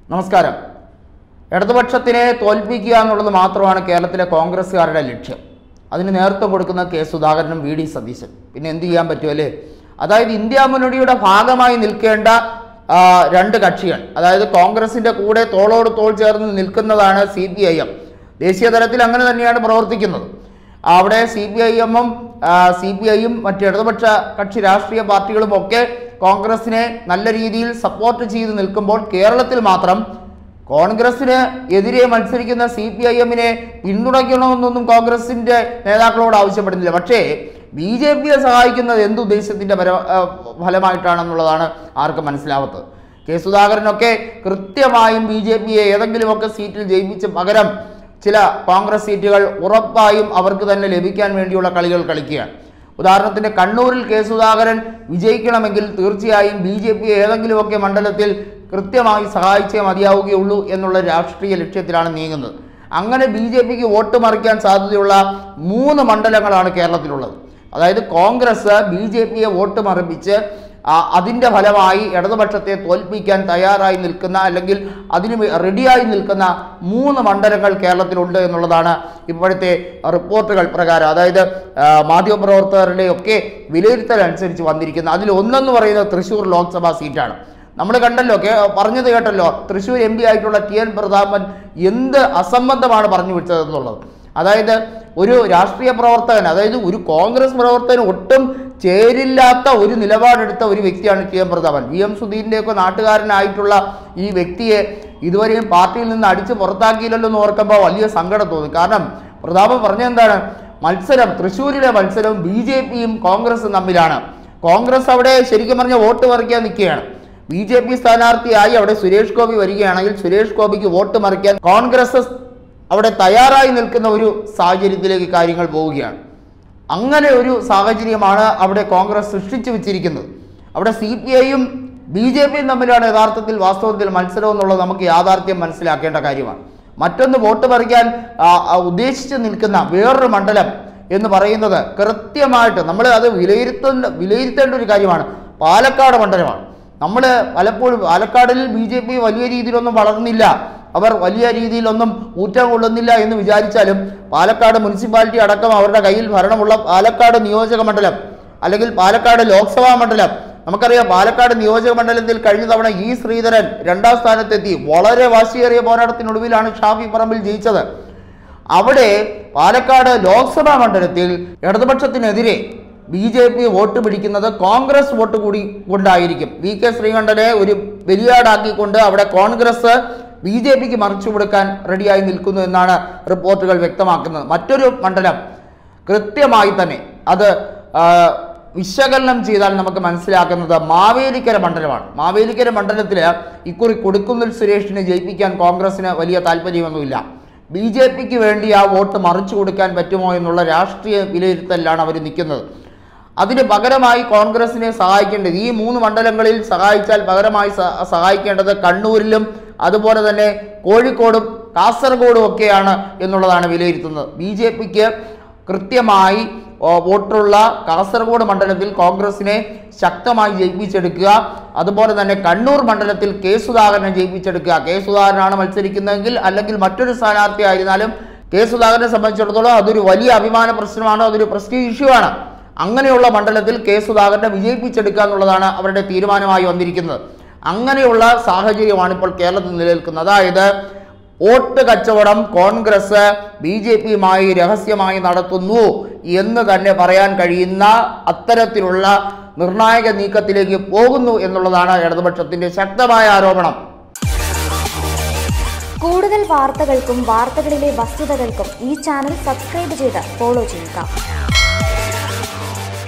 നമസ്കാരം ഇടതുപക്ഷത്തിനെ തോൽപ്പിക്കുക എന്നുള്ളത് മാത്രമാണ് കേരളത്തിലെ കോൺഗ്രസ്സുകാരുടെ ലക്ഷ്യം അതിന് നേതൃത്വം കൊടുക്കുന്ന കെ സുധാകരനും വി ഡി സതീശൻ പിന്നെ എന്ത് ചെയ്യാൻ പറ്റുമല്ലേ അതായത് ഇന്ത്യ മുന്നണിയുടെ ഭാഗമായി നിൽക്കേണ്ട ആ, രണ്ട് കക്ഷികൾ അതായത് കോൺഗ്രസിന്റെ കൂടെ തോളോട് തോൾ ചേർന്ന് നിൽക്കുന്നതാണ് സി പി ഐ എം ദേശീയ തലത്തിൽ അങ്ങനെ തന്നെയാണ് പ്രവർത്തിക്കുന്നത് അവിടെ സി പി ഐ എമ്മും സി പി ഐയും മറ്റ് ഇടതുപക്ഷ കക്ഷി രാഷ്ട്രീയ പാർട്ടികളും ഒക്കെ കോൺഗ്രസിനെ നല്ല രീതിയിൽ സപ്പോർട്ട് ചെയ്ത് നിൽക്കുമ്പോൾ കേരളത്തിൽ മാത്രം കോൺഗ്രസിന് എതിരെ മത്സരിക്കുന്ന സി പി ഐ എമ്മിനെ പിന്തുണയ്ക്കണമെന്നൊന്നും കോൺഗ്രസിന്റെ നേതാക്കളോട് ആവശ്യപ്പെടുന്നില്ല പക്ഷേ ബി ജെ പിയെ സഹായിക്കുന്നത് എന്ത് ഉദ്ദേശത്തിന്റെ പര ആ, ഫലമായിട്ടാണെന്നുള്ളതാണ് ആർക്കും മനസ്സിലാവാത്തത് കെ സുധാകരനൊക്കെ കൃത്യമായും ബി ജെ പിയെ ഏതെങ്കിലുമൊക്കെ സീറ്റിൽ ജയിപ്പിച്ച് പകരം ചില കോൺഗ്രസ് സീറ്റുകൾ ഉറപ്പായും അവർക്ക് തന്നെ ലഭിക്കാൻ വേണ്ടിയുള്ള കളികൾ കളിക്കുകയാണ് ഉദാഹരണത്തിന് കണ്ണൂരിൽ കെ സുധാകരൻ വിജയിക്കണമെങ്കിൽ തീർച്ചയായും ബി ജെ പി ഏതെങ്കിലുമൊക്കെ മണ്ഡലത്തിൽ കൃത്യമായി സഹായിച്ചേ മതിയാവുകയുള്ളൂ എന്നുള്ള രാഷ്ട്രീയ ലക്ഷ്യത്തിലാണ് നീങ്ങുന്നത് അങ്ങനെ ബി ജെ പിക്ക് വോട്ട് മറിക്കാൻ സാധ്യതയുള്ള മൂന്ന് മണ്ഡലങ്ങളാണ് കേരളത്തിലുള്ളത് അതായത് കോൺഗ്രസ് ബി ജെ പിയെ വോട്ട് മറിപ്പിച്ച് ആ, അതിൻ്റെ ഫലമായി ഇടതുപക്ഷത്തെ തോൽപ്പിക്കാൻ തയ്യാറായി നിൽക്കുന്ന അല്ലെങ്കിൽ അതിന് വേ- റെഡിയായി നിൽക്കുന്ന മൂന്ന് മണ്ഡലങ്ങൾ കേരളത്തിലുണ്ട് എന്നുള്ളതാണ് ഇപ്പോഴത്തെ റിപ്പോർട്ടുകൾ പ്രകാരം അതായത് ആ, മാധ്യമപ്രവർത്തകരുടെ ഒക്കെ വിലയിരുത്തൽ അനുസരിച്ച് വന്നിരിക്കുന്ന അതിൽ ഒന്നെന്ന് പറയുന്നത് തൃശ്ശൂർ ലോക്സഭാ സീറ്റാണ് നമ്മൾ കണ്ടല്ലോ കേ പറഞ്ഞത് കേട്ടല്ലോ തൃശ്ശൂർ എം പി ആയിട്ടുള്ള ടി എൻ പ്രതാപൻ എന്ത് അസംബന്ധമാണ് പറഞ്ഞു വിട്ടതെന്നുള്ളത് അതായത് ഒരു രാഷ്ട്രീയ പ്രവർത്തകൻ അതായത് ഒരു കോൺഗ്രസ് പ്രവർത്തകൻ ഒട്ടും ചേരില്ലാത്ത ഒരു നിലപാടെടുത്ത ഒരു വ്യക്തിയാണ് T M Prathapan V M സുധീറിൻ്റെയൊക്കെ നാട്ടുകാരനായിട്ടുള്ള ഈ വ്യക്തിയെ ഇതുവരെയും പാർട്ടിയിൽ നിന്ന് അടിച്ച് പുറത്താക്കിയില്ലല്ലോ എന്ന് ഓർക്കുമ്പോൾ വലിയ സങ്കടം തോന്നി കാരണം പ്രതാപൻ പറഞ്ഞെന്താണ് മത്സരം തൃശ്ശൂരിലെ മത്സരം ബി ജെ പിയും കോൺഗ്രസും തമ്മിലാണ് കോൺഗ്രസ് അവിടെ ശരിക്കും പറഞ്ഞ വോട്ട് മറിക്കാൻ നിൽക്കുകയാണ് ബി ജെ പി സ്ഥാനാർത്ഥിയായി അവിടെ സുരേഷ് ഗോപി വരികയാണെങ്കിൽ സുരേഷ് ഗോപിക്ക് വോട്ട് മറിക്കാൻ കോൺഗ്രസ് അവിടെ തയ്യാറായി നിൽക്കുന്ന ഒരു സാഹചര്യത്തിലേക്ക് കാര്യങ്ങൾ പോവുകയാണ് അങ്ങനെ ഒരു സാഹചര്യമാണ് അവിടെ കോൺഗ്രസ് സൃഷ്ടിച്ചു വെച്ചിരിക്കുന്നത് അവിടെ സി പി ഐയും ബി ജെ പിയും തമ്മിലാണ് യഥാർത്ഥത്തിൽ വാസ്തവത്തിൽ മത്സരം എന്നുള്ളത് നമുക്ക് യാഥാർത്ഥ്യം മനസ്സിലാക്കേണ്ട കാര്യമാണ് മറ്റൊന്ന് വോട്ട് പറിക്കാൻ ആ, ആ, ഉദ്ദേശിച്ച് നിൽക്കുന്ന വേറൊരു മണ്ഡലം എന്ന് പറയുന്നത് കൃത്യമായിട്ട് നമ്മൾ അത് വിലയിരുത്തേണ്ട വിലയിരുത്തേണ്ട ഒരു കാര്യമാണ് പാലക്കാട് മണ്ഡലമാണ് നമ്മൾ പലപ്പോഴും പാലക്കാടിൽ ബി ജെ പി വലിയ രീതിയിലൊന്നും വളർന്നില്ല അവർ വലിയ രീതിയിലൊന്നും ഊറ്റം കൊള്ളുന്നില്ല എന്ന് വിചാരിച്ചാലും പാലക്കാട് മുനിസിപ്പാലിറ്റി അടക്കം അവരുടെ കയ്യിൽ ഭരണമുള്ള പാലക്കാട് നിയോജക മണ്ഡലം അല്ലെങ്കിൽ പാലക്കാട് ലോക്സഭാ മണ്ഡലം നമുക്കറിയാം പാലക്കാട് നിയോജക മണ്ഡലത്തിൽ കഴിഞ്ഞ തവണ ഇ ശ്രീധരൻ രണ്ടാം സ്ഥാനത്തെത്തി വളരെ വാശിയേറിയ പോരാട്ടത്തിനൊടുവിലാണ് ഷാഫി പറമ്പിൽ ജയിച്ചത് അവിടെ പാലക്കാട് ലോക്സഭാ മണ്ഡലത്തിൽ ഇടതുപക്ഷത്തിനെതിരെ ബി ജെ പി വോട്ട് പിടിക്കുന്നത് കോൺഗ്രസ് വോട്ട് കൂടി കൊണ്ടായിരിക്കും വി കെ ശ്രീകണ്ഠനെ ഒരു ബലിയാടാക്കിക്കൊണ്ട് അവിടെ കോൺഗ്രസ് ബി ജെ പിക്ക് മറിച്ചു കൊടുക്കാൻ റെഡിയായി നിൽക്കുന്നു എന്നാണ് റിപ്പോർട്ടുകൾ വ്യക്തമാക്കുന്നത് മറ്റൊരു മണ്ഡലം കൃത്യമായി തന്നെ അത് ആ, വിശകലനം ചെയ്താൽ നമുക്ക് മനസ്സിലാക്കുന്നത് മാവേലിക്കര മണ്ഡലമാണ് മാവേലിക്കര മണ്ഡലത്തിൽ ഇക്കുറി കൊടുക്കുന്നിൽ സുരേഷിനെ ജയിപ്പിക്കാൻ കോൺഗ്രസിന് വലിയ താല്പര്യമൊന്നുമില്ല ബി ജെ പിക്ക് വേണ്ടി ആ വോട്ട് മറിച്ചു കൊടുക്കാൻ പറ്റുമോ എന്നുള്ള രാഷ്ട്രീയ വിലയിരുത്തലിലാണ് അവർ നിൽക്കുന്നത് അതിന് പകരമായി കോൺഗ്രസിനെ സഹായിക്കേണ്ടത് ഈ മൂന്ന് മണ്ഡലങ്ങളിൽ സഹായിച്ചാൽ പകരമായി സ- സഹായിക്കേണ്ടത് കണ്ണൂരിലും അതുപോലെ തന്നെ കോഴിക്കോടും കാസർഗോഡും ഒക്കെയാണ് എന്നുള്ളതാണ് വിലയിരുത്തുന്നത് ബി ജെ പിക്ക് കൃത്യമായി ഓ, വോട്ടുള്ള കാസർഗോഡ് മണ്ഡലത്തിൽ കോൺഗ്രസിനെ ശക്തമായി ജയിപ്പിച്ചെടുക്കുക അതുപോലെ തന്നെ കണ്ണൂർ മണ്ഡലത്തിൽ കെ സുധാകരനെ ജയിപ്പിച്ചെടുക്കുക കെ സുധാകരനാണ് മത്സരിക്കുന്നതെങ്കിൽ അല്ലെങ്കിൽ മറ്റൊരു സ്ഥാനാർത്ഥി ആയിരുന്നാലും കെ സുധാകരനെ സംബന്ധിച്ചിടത്തോളം അതൊരു വലിയ അഭിമാന പ്രശ്നമാണ് അതൊരു പ്രസ്റ്റീജ് ഇഷ്യൂ ആണ് അങ്ങനെയുള്ള മണ്ഡലത്തിൽ കെ സുധാകരനെ വിജയിപ്പിച്ചെടുക്കുക എന്നുള്ളതാണ് അവരുടെ തീരുമാനമായി വന്നിരിക്കുന്നത് അങ്ങനെയുള്ള സാഹചര്യമാണ് ഇപ്പോൾ കേരളത്തിൽ നിലനിൽക്കുന്നത് അതായത് വോട്ട് കച്ചവടം കോൺഗ്രസ് ബി ജെ പിയുമായി രഹസ്യമായി നടത്തുന്നു എന്ന് തന്നെ പറയാൻ കഴിയുന്ന അത്തരത്തിലുള്ള നിർണായക നീക്കത്തിലേക്ക് പോകുന്നു എന്നുള്ളതാണ് ഇടതുപക്ഷത്തിന്റെ ശക്തമായ ആരോപണം കൂടുതൽ വാർത്തകൾക്കും വാർത്തകളിലെ വസ്തുതകൾക്കും ഈ ചാനൽ സബ്സ്ക്രൈബ് ചെയ്ത് ഫോളോ ചെയ്യുക